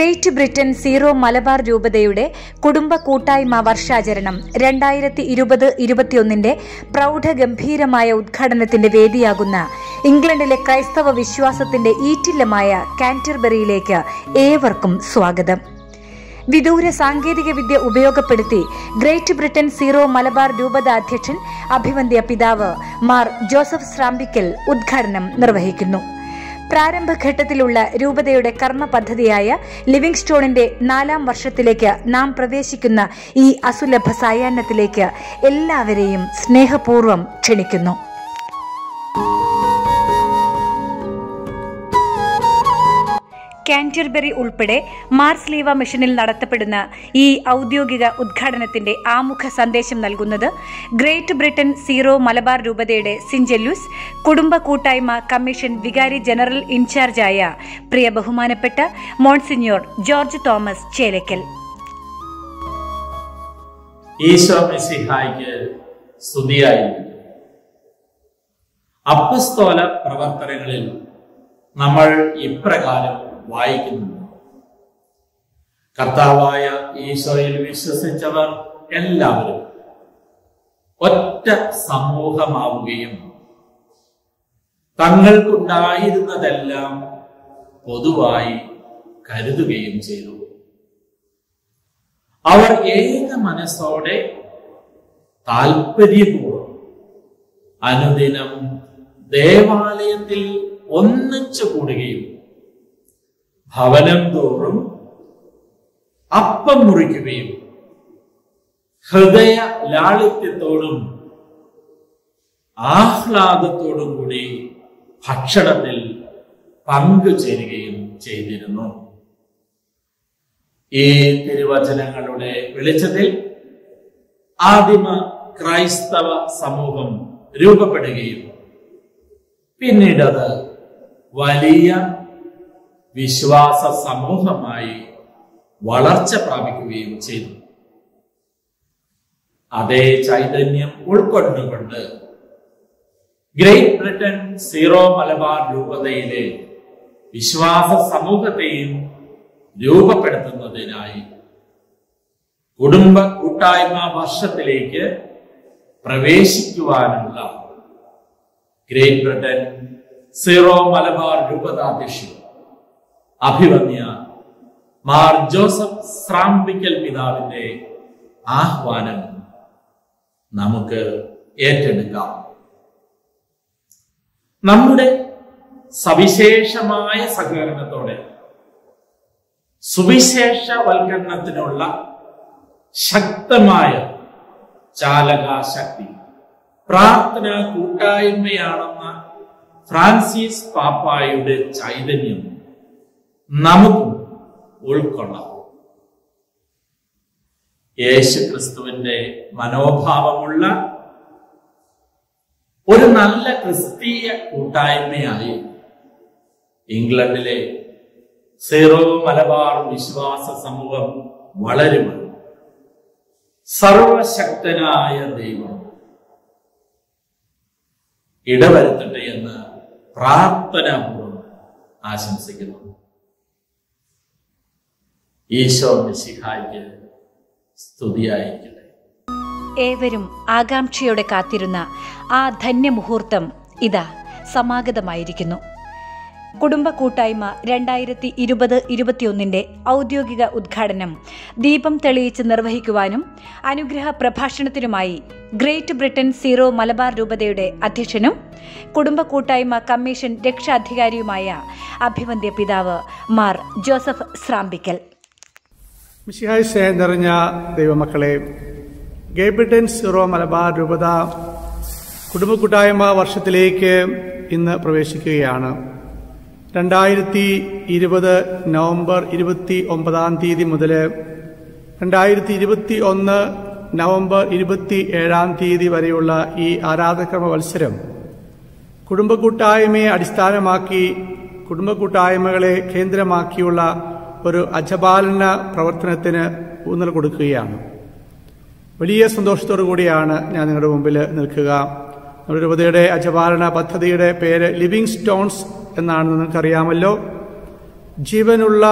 great Britain Syro Malabar രൂപതയുടെ കുടുംബ കൂട്ടായ്മ വർഷാചരണം രണ്ടായിരത്തി ഇരുപത് ഇരുപത്തിയൊന്നിന്റെ പ്രൗഢഗംഭീരമായ ഉദ്ഘാടനത്തിന്റെ വേദിയാകുന്ന ഇംഗ്ലണ്ടിലെ ക്രൈസ്തവ വിശ്വാസത്തിന്റെ ഈറ്റില്ലമായ കാൻറ്റർബറിയിലേക്ക് ഏവർക്കും സ്വാഗതം വിദൂര സാങ്കേതിക വിദ്യ ഉപയോഗപ്പെടുത്തി ഗ്രേറ്റ് ബ്രിട്ടൻ സീറോ മലബാർ രൂപത അധ്യക്ഷൻ അഭിവന്ദ്യ പിതാവ് മാർ ജോസഫ് സ്രാമ്പിക്കൽ ഉദ്ഘാടനം നിർവഹിക്കുന്നു പ്രാരംഭഘട്ടത്തിലുള്ള രൂപതയുടെ കർമ്മ പദ്ധതിയായ ലിവിംഗ് സ്റ്റോണിന്റെ നാലാം വർഷത്തിലേക്ക് നാം പ്രവേശിക്കുന്ന ഈ അസുലഭ സായാഹ്നത്തിലേക്ക് എല്ലാവരെയും സ്നേഹപൂർവ്വം ക്ഷണിക്കുന്നു കാൻറ്റർബറി ഉൾപ്പെടെ മാർസ് ലീവ മിഷനിൽ നടത്തപ്പെടുന്ന ഈ ഔദ്യോഗിക ഉദ്ഘാടനത്തിന്റെ ആമുഖ സന്ദേശം നൽകുന്നത് ഗ്രേറ്റ് ബ്രിട്ടൻ സീറോ മലബാർ രൂപതയുടെ സിഞ്ചെല്യൂസ് കുടുംബ കൂട്ടായ്മ കമ്മീഷൻ വികാരി ജനറൽ ഇൻചാർജായ പ്രിയ ബഹുമാനപ്പെട്ട മോൺസിഞ്ഞോർ ജോർജ് തോമസ് ചേലക്കൽ ഈശോ മിശിഹായ്ക്ക് സ്തുതിയായിരിക്കും അപ്പസ്തോല പ്രവർത്തനങ്ങളിൽ നമ്മൾ ഇപ്രകാരം വായിക്കുന്നുണ്ട് കർത്താവായ ഈശോയിൽ വിശ്വസിച്ചവർ എല്ലാവരും ഒറ്റ സമൂഹമാവുകയും തങ്ങൾക്കുണ്ടായിരുന്നതെല്ലാം പൊതുവായി കരുതുകയും ചെയ്തു അവർ ഏക മനസ്സോടെ താല്പര്യപൂർവ്വം അനുദിനം ദേവാലയത്തിൽ ഒന്നിച്ചു കൂടുകയും ഭവനം തോറും അപ്പം മുറിക്കുകയും ഹൃദയ ലാളിത്യത്തോടും ആഹ്ലാദത്തോടും കൂടി ഭക്ഷണത്തിൽ പങ്കുചേരുകയും ചെയ്തിരുന്നു ഈ തിരുവചനങ്ങളുടെ വെളിച്ചത്തിൽ ആദിമ ക്രൈസ്തവ സമൂഹം രൂപപ്പെടുകയും പിന്നീട് അത് വലിയ വിശ്വാസ സമൂഹമായി വളർച്ച പ്രാപിക്കുകയും ചെയ്തു അതേ ചൈതന്യം ഉൾക്കൊണ്ടുകൊണ്ട് ഗ്രേറ്റ് ബ്രിട്ടൻ സീറോ മലബാർ രൂപതയിലെ വിശ്വാസ സമൂഹത്തെയും രൂപപ്പെടുത്തുന്നതിനായി കുടുംബ കൂട്ടായ്മ വർഷത്തിലേക്ക് പ്രവേശിക്കുവാനുള്ള ഗ്രേറ്റ് ബ്രിട്ടൻ സീറോ മലബാർ രൂപതാധ്യക്ഷൻ അഭിവന്യ മാർ ജോസഫ് സ്രാമ്പിക്കൽ പിതാവിന്റെ ആഹ്വാനം നമുക്ക് ഏറ്റെടുക്കാം നമ്മുടെ സവിശേഷമായ സഹകരണത്തോടെ സുവിശേഷവൽക്കരണത്തിനുള്ള ശക്തമായ ചാലകാശക്തി പ്രാർത്ഥന കൂട്ടായ്മയാണെന്ന ഫ്രാൻസിസ് പാപ്പായുടെ ചൈതന്യം നമുക്കും ഉൾക്കൊള്ളാം യേശു ക്രിസ്തുവിന്റെ മനോഭാവമുള്ള ഒരു നല്ല ക്രിസ്തീയ കൂട്ടായ്മയായി ഇംഗ്ലണ്ടിലെ സീറോ മലബാർ വിശ്വാസ സമൂഹം വളരുമെന്ന് സർവശക്തനായ ദൈവം ഇടവരുത്തട്ടെ എന്ന് പ്രാർത്ഥനാപൂർവ്വം ആശംസിക്കുന്നു ഈശോ മിശിഹായ്ക്ക് സ്തുതിയായിരിക്കട്ടെ ഏവരും ആകാംക്ഷയോടെ കാത്തിരുന്ന ആ ധന്യമുഹൂർത്തം ഇതാ സമാഗതമായിരിക്കുന്നു കുടുംബ കൂട്ടായ്മ രണ്ടായിരത്തി ഇരുപത് ഇരുപത്തിയൊന്നിന്റെ ഔദ്യോഗിക ഉദ്ഘാടനം ദീപം തെളിയിച്ച് നിർവഹിക്കുവാനും അനുഗ്രഹ പ്രഭാഷണത്തിനുമായി ഗ്രേറ്റ് ബ്രിട്ടൻ സീറോ മലബാർ രൂപതയുടെ അധ്യക്ഷനും കുടുംബ കൂട്ടായ്മ കമ്മീഷൻ രക്ഷാധികാരിയുമായ അഭിവന്ദ്യ പിതാവ് മാർ ജോസഫ് സ്രാമ്പിക്കൽ മിശിഹായ് സ്നേഹം നിറഞ്ഞ ദൈവമക്കളെ ഗേബിട്ടൻ സീറോ മലബാർ രൂപത കുടുംബ കൂട്ടായ്മ വർഷത്തിലേക്ക് ഇന്ന് പ്രവേശിക്കുകയാണ് രണ്ടായിരത്തി ഇരുപത് നവംബർ ഇരുപത്തി ഒമ്പതാം തീയതി മുതൽ രണ്ടായിരത്തി ഇരുപത്തി ഒന്ന് നവംബർ ഇരുപത്തി ഏഴാം തീയതി വരെയുള്ള ഈ ആരാധക്രമ മത്സരം കുടുംബ കൂട്ടായ്മയെ അടിസ്ഥാനമാക്കി കുടുംബ കൂട്ടായ്മകളെ കേന്ദ്രമാക്കിയുള്ള ഒരു അജപാലന പ്രവർത്തനത്തിന് ഊന്നൽ കൊടുക്കുകയാണ് വലിയ സന്തോഷത്തോടു കൂടിയാണ് ഞാൻ നിങ്ങളുടെ മുമ്പിൽ നിൽക്കുക നമ്മുടെ രൂപതയുടെ അജപാലന പദ്ധതിയുടെ പേര് ലിവിംഗ് സ്റ്റോൺസ് എന്നാണ് നിങ്ങൾക്കറിയാമല്ലോ ജീവനുള്ള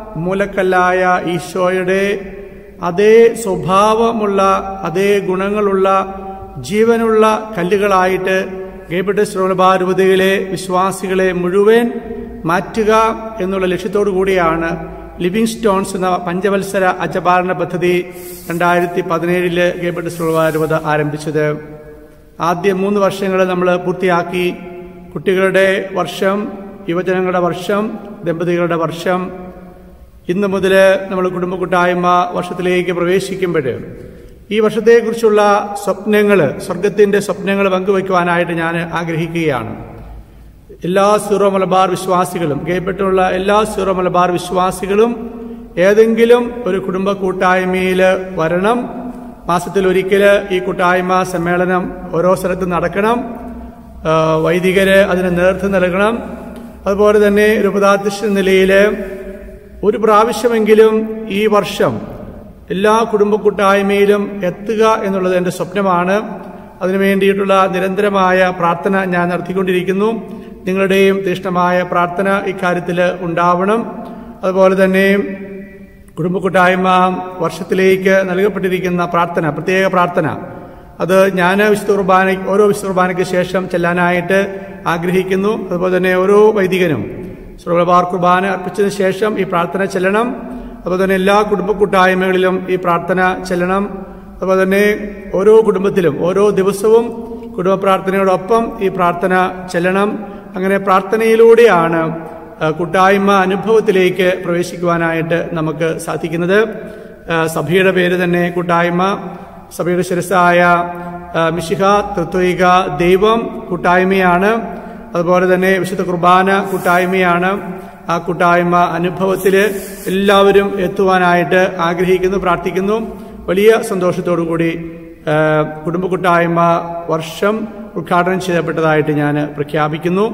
മൂലക്കല്ലായ ഈശോയുടെ അതേ സ്വഭാവമുള്ള അതേ ഗുണങ്ങളുള്ള ജീവനുള്ള കല്ലുകളായിട്ട് ഗേബിട്ട് ശ്രോലഭാരൂപതയിലെ വിശ്വാസികളെ മുഴുവൻ മാറ്റുക എന്നുള്ള ലക്ഷ്യത്തോടു കൂടിയാണ് ലിവിങ് സ്റ്റോൺസ് എന്ന പഞ്ചവത്സര അജപാലന പദ്ധതി രണ്ടായിരത്തി പതിനേഴില് ഗേബിട്ട് ശ്രോലഭാരൂപത ആരംഭിച്ചത് ആദ്യ മൂന്ന് വർഷങ്ങൾ നമ്മൾ പൂർത്തിയാക്കി കുട്ടികളുടെ വർഷം യുവജനങ്ങളുടെ വർഷം ദമ്പതികളുടെ വർഷം ഇന്ന് മുതൽ നമ്മൾ കുടുംബ കൂട്ടായ്മ വർഷത്തിലേക്ക് പ്രവേശിക്കുമ്പോൾ ഈ വർഷത്തെക്കുറിച്ചുള്ള സ്വപ്നങ്ങൾ സ്വർഗത്തിന്റെ സ്വപ്നങ്ങൾ പങ്കുവയ്ക്കുവാനായിട്ട് ഞാൻ ആഗ്രഹിക്കുകയാണ് എല്ലാ സീറോ മലബാർ വിശ്വാസികളും ഗേപ്പെട്ടുള്ള എല്ലാ സീറോ മലബാർ വിശ്വാസികളും ഏതെങ്കിലും ഒരു കുടുംബ കൂട്ടായ്മയിൽ വരണം മാസത്തിൽ ഒരിക്കൽ ഈ കൂട്ടായ്മ സമ്മേളനം ഓരോ സ്ഥലത്ത് നടക്കണം ആ, വൈദികര് അതിന് നേതൃത്വം നൽകണം അതുപോലെ തന്നെ രൂപതാധ്യക്ഷ നിലയിൽ ഒരു പ്രാവശ്യമെങ്കിലും ഈ വർഷം എല്ലാ കുടുംബ കൂട്ടായ്മയിലും എത്തുക എന്നുള്ളത് എൻ്റെ സ്വപ്നമാണ് അതിനു വേണ്ടിയിട്ടുള്ള നിരന്തരമായ പ്രാർത്ഥന ഞാൻ നടത്തിക്കൊണ്ടിരിക്കുന്നു നിങ്ങളുടെയും തീഷ്ണമായ പ്രാർത്ഥന ഇക്കാര്യത്തിൽ ഉണ്ടാവണം അതുപോലെ തന്നെ കുടുംബ കൂട്ടായ്മ വർഷത്തിലേക്ക് നൽകപ്പെട്ടിരിക്കുന്ന പ്രാർത്ഥന പ്രത്യേക പ്രാർത്ഥന അത് ഞാൻ വിശുദ്ധ കുർബാന ഓരോ വിശുദ്ധ കുർബാനയ്ക്ക് ശേഷം ചെല്ലാനായിട്ട് ആഗ്രഹിക്കുന്നു അതുപോലെ തന്നെ ഓരോ വൈദികനും സർവബാർ കുർബാന അർപ്പിച്ചതിന് ശേഷം ഈ പ്രാർത്ഥന ചെല്ലണം അതുപോലെ തന്നെ എല്ലാ കുടുംബ കൂട്ടായ്മകളിലും ഈ പ്രാർത്ഥന ചെല്ലണം അതുപോലെ തന്നെ ഓരോ കുടുംബത്തിലും ഓരോ ദിവസവും കുടുംബ പ്രാർത്ഥനയോടൊപ്പം ഈ പ്രാർത്ഥന ചെല്ലണം അങ്ങനെ പ്രാർത്ഥനയിലൂടെയാണ് ആ, കൂട്ടായ്മ അനുഭവത്തിലേക്ക് പ്രവേശിക്കുവാനായിട്ട് നമുക്ക് സാധിക്കുന്നത് ആ, സഭയുടെ പേര് തന്നെ കൂട്ടായ്മ സഭയുടെ ശിരസായ ആ, മിശിഹ തത്വിക ദൈവം കൂട്ടായ്മയാണ് അതുപോലെ തന്നെ വിശുദ്ധ കുർബാന കൂട്ടായ്മയാണ് ആ കൂട്ടായ്മ അനുഭവത്തിൽ എല്ലാവരും എത്തുവാനായിട്ട് ആഗ്രഹിക്കുന്നു പ്രാർത്ഥിക്കുന്നു വലിയ സന്തോഷത്തോടു കൂടി ആ, കുടുംബ കൂട്ടായ്മ വർഷം ഉദ്ഘാടനം ചെയ്യപ്പെട്ടതായിട്ട് ഞാൻ പ്രഖ്യാപിക്കുന്നു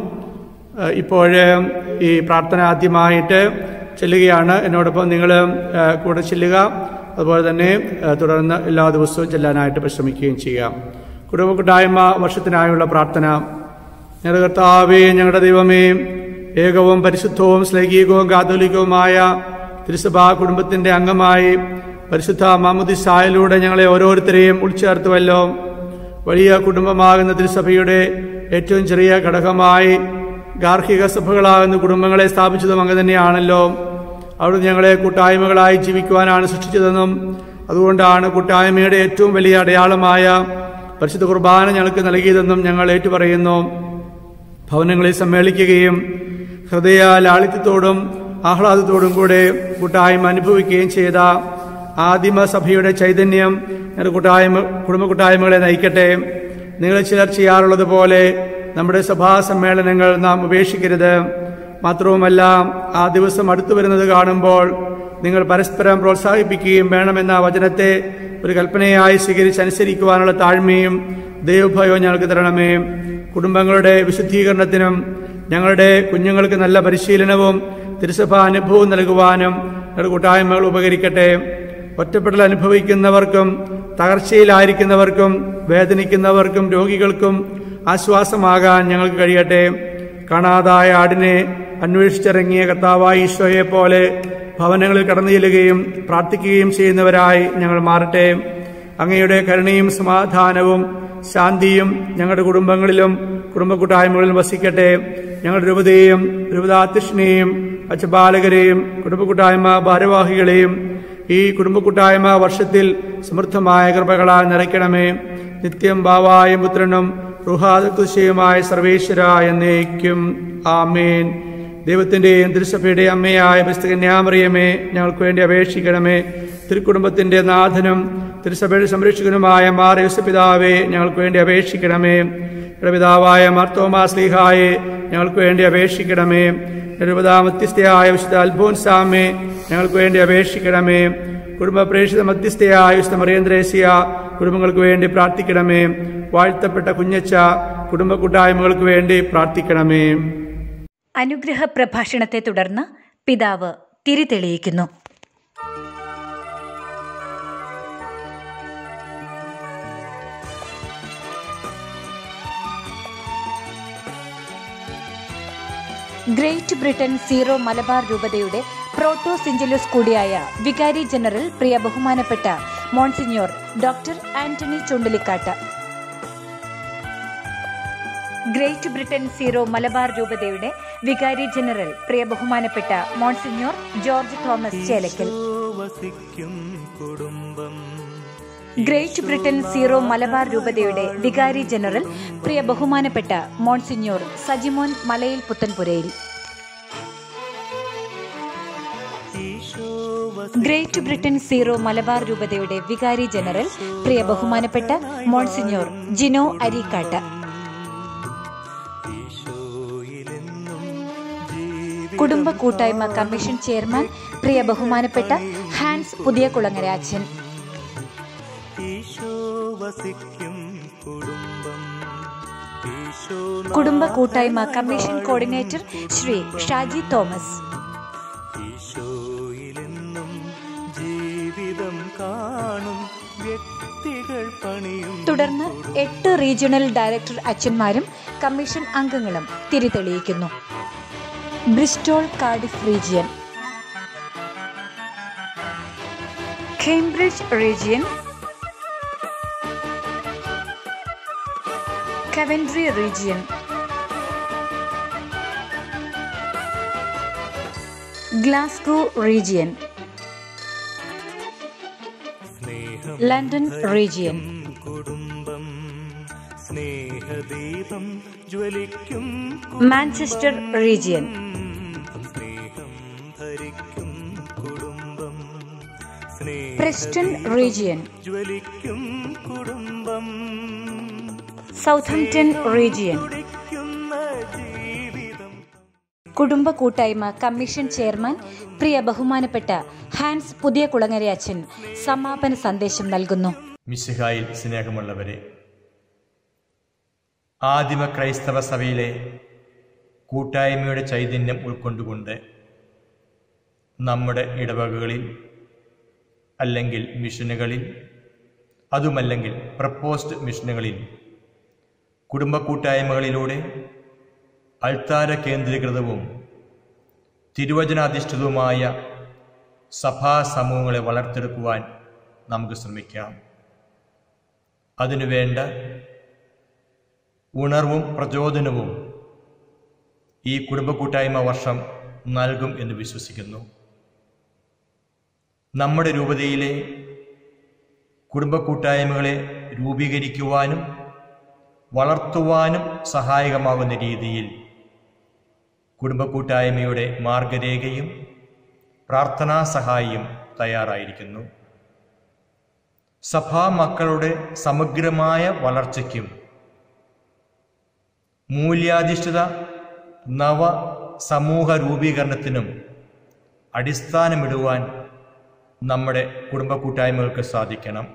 ഇപ്പോൾ ഈ പ്രാർത്ഥന ആദ്യമായിട്ട് ചെല്ലുകയാണ് എന്നോടൊപ്പം നിങ്ങൾ കൂടെ ചെല്ലുക അതുപോലെ തന്നെ ആ, തുടർന്ന് എല്ലാ ദിവസവും ചെല്ലാനായിട്ട് പരിശ്രമിക്കുകയും ചെയ്യാം കുടുംബ കൂട്ടായ്മ വർഷത്തിനായുള്ള പ്രാർത്ഥന ഞങ്ങളുടെ കർത്താവേ ഞങ്ങളുടെ ദൈവമേ ഏകവും പരിശുദ്ധവും സ്ലൈംഗികവും കാതോലികവുമായ തിരുസഭാ കുടുംബത്തിന്റെ അംഗമായി പരിശുദ്ധ മാമുദിസായിലൂടെ ഞങ്ങളെ ഓരോരുത്തരെയും ഉൾച്ചേർത്തുവല്ലോ വലിയ കുടുംബമാകുന്ന തിരുസഭയുടെ ഏറ്റവും ചെറിയ ഘടകമായി ഗാർഹിക സഭകളാകുന്ന കുടുംബങ്ങളെ സ്ഥാപിച്ചതും അങ്ങ് തന്നെയാണല്ലോ അവിടുന്ന് ഞങ്ങളെ കൂട്ടായ്മകളായി ജീവിക്കുവാനാണ് സൃഷ്ടിച്ചതെന്നും അതുകൊണ്ടാണ് കൂട്ടായ്മയുടെ ഏറ്റവും വലിയ അടയാളമായ പരിശുദ്ധ കുർബാന ഞങ്ങൾക്ക് നൽകിയതെന്നും ഞങ്ങൾ ഏറ്റുപറയുന്നു ഭവനങ്ങളിൽ സമ്മേളിക്കുകയും ഹൃദയ ലാളിത്യത്തോടും ആഹ്ലാദത്തോടും കൂടെ കൂട്ടായ്മ അനുഭവിക്കുകയും ചെയ്ത ആദിമ സഭയുടെ ചൈതന്യം ഞങ്ങളുടെ കൂട്ടായ്മ കുടുംബ കൂട്ടായ്മകളെ നയിക്കട്ടെ നിങ്ങൾ ചിലർ ചെയ്യാറുള്ളത് പോലെ നമ്മുടെ സഭാ സമ്മേളനങ്ങൾ നാം ഉപേക്ഷിക്കരുത് മാത്രവുമല്ല ആ ദിവസം അടുത്തു വരുന്നത് കാണുമ്പോൾ നിങ്ങൾ പരസ്പരം പ്രോത്സാഹിപ്പിക്കുകയും വേണമെന്ന വചനത്തെ ഒരു കൽപ്പനയായി സ്വീകരിച്ച് അനുസരിക്കുവാനുള്ള താഴ്മയും ദൈവഭയവും ഞങ്ങൾക്ക് തരണമേ കുടുംബങ്ങളുടെ വിശുദ്ധീകരണത്തിനും ഞങ്ങളുടെ കുഞ്ഞുങ്ങൾക്ക് നല്ല പരിശീലനവും തിരുസഭ അനുഭവവും നൽകുവാനും ഞങ്ങളുടെ കൂട്ടായ്മകൾ ഉപകരിക്കട്ടെ ഒറ്റപ്പെടൽ അനുഭവിക്കുന്നവർക്കും തകർച്ചയിലായിരിക്കുന്നവർക്കും വേദനിക്കുന്നവർക്കും രോഗികൾക്കും ആശ്വാസമാകാൻ ഞങ്ങൾക്ക് കഴിയട്ടെ കാണാതായ ആടിനെ അന്വേഷിച്ചിറങ്ങിയ കർത്താവായ ഈശോയെ പോലെ ഭവനങ്ങളിൽ കടന്നു ചെല്ലുകയും പ്രാർത്ഥിക്കുകയും ചെയ്യുന്നവരായി ഞങ്ങൾ മാറട്ടെ അങ്ങയുടെ കരുണയും സമാധാനവും ശാന്തിയും ഞങ്ങളുടെ കുടുംബങ്ങളിലും കുടുംബ കൂട്ടായ്മകളിലും വസിക്കട്ടെ ഞങ്ങളുടെ രൂപതയെയും രൂപതാധ്യക്ഷനെയും അച്ഛബാലകരെയും കുടുംബ കൂട്ടായ്മ ഭാരവാഹികളെയും ഈ കുടുംബ കൂട്ടായ്മ വർഷത്തിൽ സമൃദ്ധമായ കൃപകളാൽ നിറയ്ക്കണമേ നിത്യം ഭാവായ പുത്രനും റുഹാദുശയുമായ സർവേശ്വര എന്നേക്കും ആമേൻ ദൈവത്തിന്റെയും തിരുസഭയുടെ അമ്മയായ പുസ്തകന്യാമറിയമേ ഞങ്ങൾക്ക് വേണ്ടി അപേക്ഷിക്കണമേ തിരുക്കുടുംബത്തിന്റെ നാഥനും തിരുസഭയുടെ സംരക്ഷകനുമായ മാർ യോസപിതാവെ ഞങ്ങൾക്ക് വേണ്ടി അപേക്ഷിക്കണമേ ഞങ്ങളുടെ പിതാവായ മാർത്തോമാ സ്ലീഹായെ ഞങ്ങൾക്ക് വേണ്ടി അപേക്ഷിക്കണമേ നിരുപതാ മധ്യസ്ഥയായ വിശുദ്ധ അൽഫോൻസാമെ ഞങ്ങൾക്ക് വേണ്ടി അപേക്ഷിക്കണമേ കുടുംബ പ്രേക്ഷിത മധ്യസ്ഥയായ വിശുദ്ധ മറിയന്ത്രേസ്യ കുടുംബങ്ങൾക്ക് വേണ്ടി പ്രാർത്ഥിക്കണമേ വാഴ്ത്തപ്പെട്ട കുഞ്ഞച്ച കുടുംബ കൂട്ടായ്മകൾക്ക് വേണ്ടി പ്രാർത്ഥിക്കണമേ അനുഗ്രഹ പ്രഭാഷണത്തെ തുടർന്ന് പിതാവ് തിരിതെളിയിക്കുന്നു ഗ്രേറ്റ് ബ്രിട്ടൻ സീറോ മലബാർ രൂപതയുടെ പ്രോട്ടോ സിഞ്ചലൂസ് കൂടിയായ വികാരി ജനറൽ പ്രിയ ബഹുമാനപ്പെട്ട monsignor doctor Antony Chundelikkat Great Britain Syro Malabar രൂപതയുടെ വികാരി ജനറൽ പ്രിയ ബഹുമാനപ്പെട്ട മോൺസിഞ്ഞോർ ജോർജ് തോമസ് ചേലക്കൽ വസിക്കും കുടുംബം ഗ്രേറ്റ് ബ്രിട്ടൻ സീറോ മലബാർ രൂപതയുടെ വികാരി ജനറൽ പ്രിയ ബഹുമാനപ്പെട്ട മോൺസിഞ്ഞോർ സജിമോൻ മലയിൽ പുത്തൻപുരയിൽ ഈശോ ഗ്രേറ്റ് ബ്രിട്ടൻ സീറോ മലബാർ രൂപതയുടെ വികാരി ജനറൽ പ്രിയ ബഹുമാനപ്പെട്ട മോൺസിഞ്ഞോർ ജിനോ അരീക്കാട്ട് ഈശോയിലെന്നും ജീവി കുടുംബ കൂട്ടായ്മ കമ്മീഷൻ ചെയർമാൻ പ്രിയ ബഹുമാനപ്പെട്ട ഹാൻസ് പുതിയ കുളങ്ങര അച്ഛൻ ഈശോ വസിക്കും കുടുംബം ഈശോ കുടുംബ കൂട്ടായ്മ commission coordinator Shri Shaji Thomas ഈശോയിലെന്നും ജീവിതം കാണും വ്യക്തികൾ പണിയും തുടർന്ന് എട്ട് റീജിയണൽ ഡയറക്ടർ അച്ഛന്മാരും കമ്മീഷൻ അംഗങ്ങളും തിരിതെളിയിക്കുന്നു Bristol Cardiff region Cambridge region Coventry region Glasgow region സ്നേഹം ലണ്ടൻ റീജിയൻ കുടുംബം സ്നേഹദീപം ജ്വലിക്കും മാഞ്ചസ്റ്റർ റീജിയൻ സ്നേഹം ഭരിക്കും കുടുംബം സ്നേഹ പ്രസ്റ്റൺ റീജിയൻ ജ്വലിക്കും കുടുംബം സൗത്തംപ്ടൺ റീജിയൻ തുടിക്കുന്ന ജീവിതം കുടുംബ കൂട്ടായ്മ കമ്മീഷൻ ചെയർമാൻ പ്രിയ ബഹുമാനപ്പെട്ട ഹാൻസ് പുതിയ കുളങ്ങര അച്ഛൻ സമാപന സന്ദേശം നൽകുന്നു മിശിഹായിൽ സ്നേഹമുള്ളവരെ ആദിമ ക്രൈസ്തവ സഭയിലെ കൂട്ടായ്മയുടെ ചൈതന്യം ഉൾക്കൊണ്ടുകൊണ്ട് നമ്മുടെ ഇടവകകളിൽ അല്ലെങ്കിൽ മിഷനുകളിൽ അതുമല്ലെങ്കിൽ പ്രപ്പോസ്ഡ് മിഷനുകളിൽ കുടുംബ കൂട്ടായ്മകളിലൂടെ അൾത്താര കേന്ദ്രീകൃതവും തിരുവചനാധിഷ്ഠിതവുമായ സഭാ സമൂഹങ്ങളെ വളർത്തെടുക്കുവാൻ നമുക്ക് ശ്രമിക്കാം അതിനുവേണ്ട ഉണർവും പ്രചോദനവും ഈ കുടുംബ കൂട്ടായ്മ വർഷം നൽകും എന്ന് വിശ്വസിക്കുന്നു നമ്മുടെ രൂപതയിലെ കുടുംബ കൂട്ടായ്മകളെ രൂപീകരിക്കുവാനും വളർത്തുവാനും സഹായകമാകുന്ന രീതിയിൽ കുടുംബ കൂട്ടായ്മയുടെ മാർഗരേഖയും പ്രാർത്ഥനാ സഹായിയും തയ്യാറായിരിക്കുന്നു സഭാ മക്കളുടെ സമഗ്രമായ വളർച്ചയ്ക്കും മൂല്യാധിഷ്ഠിത നവ സമൂഹ രൂപീകരണത്തിനും അടിസ്ഥാനമിടുവാൻ നമ്മുടെ കുടുംബ കൂട്ടായ്മകൾക്ക് സാധിക്കണം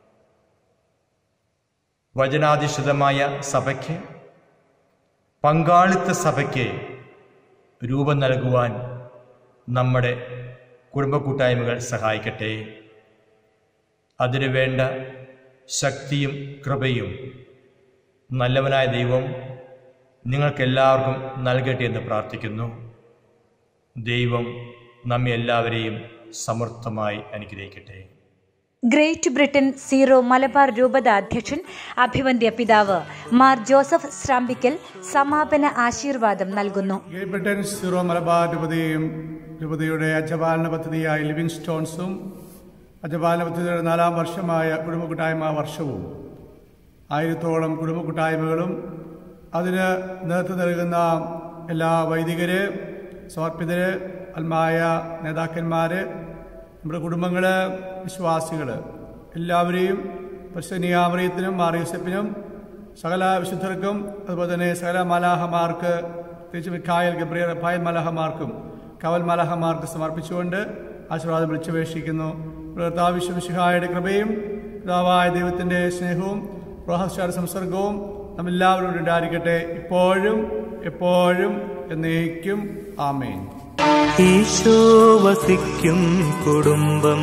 വചനാധിഷ്ഠിതമായ സഭയ്ക്ക് പങ്കാളിത്ത സഭയ്ക്ക് രൂപം നൽകുവാൻ നമ്മുടെ കുടുംബ കൂട്ടായ്മകൾ സഹായിക്കട്ടെ അതിനുവേണ്ട ശക്തിയും കൃപയും നല്ലവനായ ദൈവം നിങ്ങൾക്കെല്ലാവർക്കും നൽകട്ടെ എന്ന് പ്രാർത്ഥിക്കുന്നു ദൈവം നമ്മെ എല്ലാവരെയും സമർത്ഥമായി അനുഗ്രഹിക്കട്ടെ ഗ്രേറ്റ് ബ്രിട്ടൻ സീറോ മലബാർ രൂപത അധ്യക്ഷൻ അഭിവന്ദ്യ പിതാവ് മാർ ജോസഫ് സ്രാമ്പിക്കൽ സമാപന ആശീർവാദം നൽകുന്നു ഗ്രേറ്റ് ബ്രിട്ടൻ സീറോ മലബാർ രൂപതയും രൂപതയുടെ അജപാലന പദ്ധതിയായ ലിവിങ് സ്റ്റോൺസും അജപാലന പദ്ധതിയുടെ നാലാം വർഷമായ കുടുംബ കൂട്ടായ്മ വർഷവും ആയിരത്തോളം കുടുംബ കൂട്ടായ്മകളും അതിന് നേതൃത്വം നൽകുന്ന എല്ലാ വൈദികര് സമർപ്പിതര് അൽമായ നേതാക്കന്മാര് നമ്മുടെ കുടുംബങ്ങള് വിശ്വാസികള് എല്ലാവരെയും പരിശുദ്ധനിയാമറിയത്തിനും മാറിയസപ്പിനും സകല വിശുദ്ധർക്കും അതുപോലെ തന്നെ സകല മലാഹമാർക്ക് പ്രത്യേകിച്ച് മിഖായൽ ഗബ്രിയൽ ഫായൽ മലാഹമാർക്കും കവൽ മലാഹമാർക്ക് സമർപ്പിച്ചുകൊണ്ട് ആശീർവാദം വിളിച്ചപേക്ഷിക്കുന്നു കർത്താവിശ്വമിശിഹായുടെ കൃപയും പിതാവായ ദൈവത്തിന്റെ സ്നേഹവും പ്രോഹസ്കാര സംസർഗവും നമ്മെല്ലാവരും ഉണ്ടായിരിക്കട്ടെ ഇപ്പോഴും എപ്പോഴും എന്നേക്കും ആമേൻ ഈശോ വസിക്കും കുടുംബം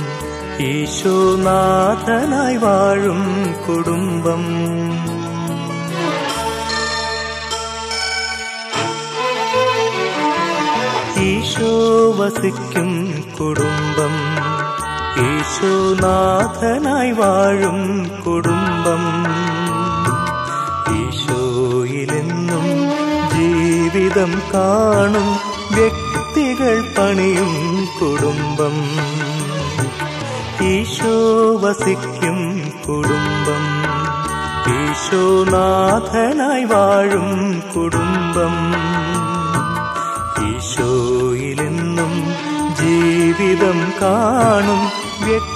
ഈശോനാഥനായി വാഴും കുടുംബം ഈശോ വസിക്കും കുടുംബം ഈശോനാഥനായി വാഴും കുടുംബം ഈശോയിലെന്നും ജീവിതം കാണും വ്യക്തികൾ പണിയും കുടുംബം ഈശോ വസിക്കും കുടുംബം ഈശോനാഥനായി വാഴും കുടുംബം ഈശോയിലെന്നും ജീവിതം കാണും വ്യക്തി